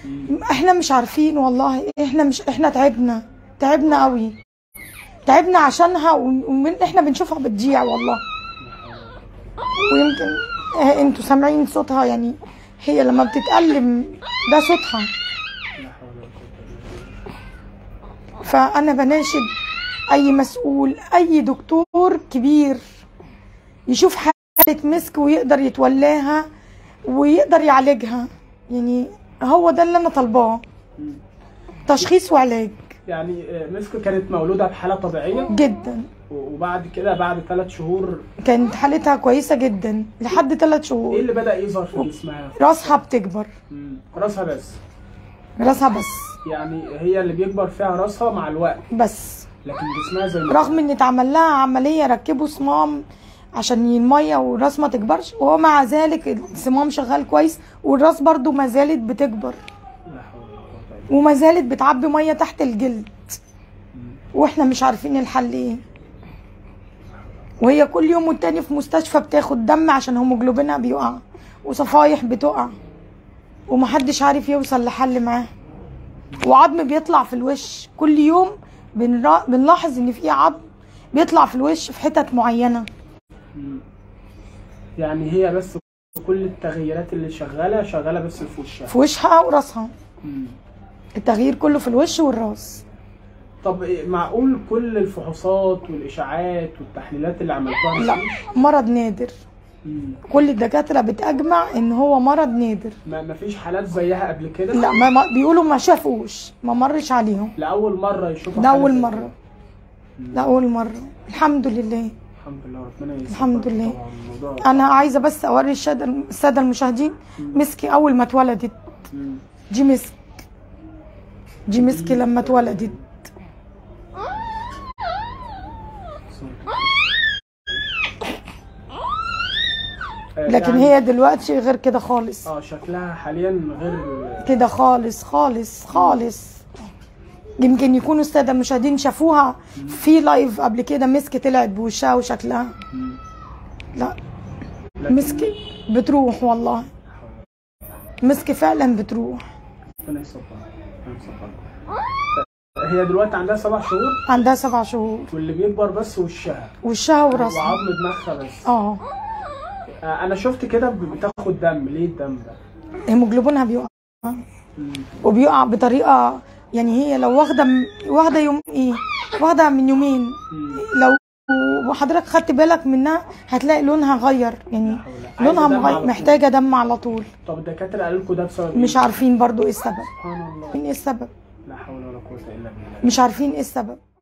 احنا مش عارفين والله احنا مش احنا تعبنا تعبنا قوي تعبنا عشانها ومن ومن- احنا بنشوفها بتضيع والله ويمكن اه انتوا سامعين صوتها يعني هي لما بتتألم ده صوتها لا حول ولا قوة إلا بالله. فأنا بناشد أي مسؤول أي دكتور كبير يشوف حالة مسك ويقدر يتولاها ويقدر يعالجها يعني هو ده اللي أنا طالباه مم. تشخيص وعلاج يعني آه، مسك كانت مولودة بحالة طبيعية جدا وبعد كده بعد ثلاث شهور كانت حالتها كويسة جدا لحد ثلاث ايه شهور اللي بدأ يظهر في جسمها؟ راسها بتكبر مم. راسها بس راسها بس يعني هي اللي بيكبر فيها راسها مع الوقت بس لكن جسمها زي ما رغم ان اتعمل لها عملية ركبوا صمام عشان المية والراس ما تكبرش ومع ذلك الصمام شغال كويس والراس برضو ما زالت بتكبر لا حول ولا قوة إلا بالله. وما زالت بتعبي مية تحت الجلد مم. واحنا مش عارفين الحل ايه وهي كل يوم والتاني في مستشفى بتاخد دم عشان هيموجلوبينها بيقع وصفايح بتقع ومحدش عارف يوصل لحل معاها وعظم بيطلع في الوش كل يوم بنرا- بنلاحظ ان في عظم بيطلع في الوش في حتت معينه مم. يعني هي بس كل التغييرات اللي شغالة شغالة بس في وشها في وشها وراسها مم. التغيير كله في الوش والراس طب إيه، معقول كل الفحوصات والإشاعات والتحليلات اللي عملتوها لا مفيش؟ مرض نادر مم. كل الدكاتره بتجمع ان هو مرض نادر ما مفيش حالات زيها قبل كده؟ لا ما ما- بيقولوا ما شافوش ما مرش عليهم لأول مرة يشوفوا ده حالة أول زي مرة. كده. ده اول مره الحمد لله الحمد لله ربنا يسلمك الحمد لله. طبعا الموضوع انا عايزه بس اوري الشهاده الساده المشاهدين مسكي اول ما اتولدت مم. دي مسك دي مسك لما اتولدت آه، لكن يعني- هي دلوقتي غير كده خالص اه شكلها حاليا غير كده خالص خالص خالص يمكن يكونوا الساده المشاهدين شافوها في لايف قبل كده مسك طلعت بوشها وشكلها مم. لا لكن مسك بتروح والله مسك فعلا بتروح ربنا يصبرك ربنا يصبرك. هي دلوقتي عندها سبع شهور عندها سبع شهور واللي بيكبر بس وشها وشها وراسها وعظم دماغها بس اه آه، انا شفت كده بتاخد دم ليه الدم ده؟ هيموجلوبينها بيقع مم. وبيقع بطريقه يعني هي لو واخده م- واخده يوم ايه واخده من يومين مم. لو وحضرتك خدت بالك منها هتلاقي لونها غير يعني لا حول ولا- لونها عايزة دم على مغير طول. محتاجه دم على طول طب الدكاتره قالوا لكم ده بسبب مش إيه؟ عارفين برضو ايه السبب سبحان الله عارفين ايه السبب لا حول ولا قوه الا بالله مش عارفين ايه السبب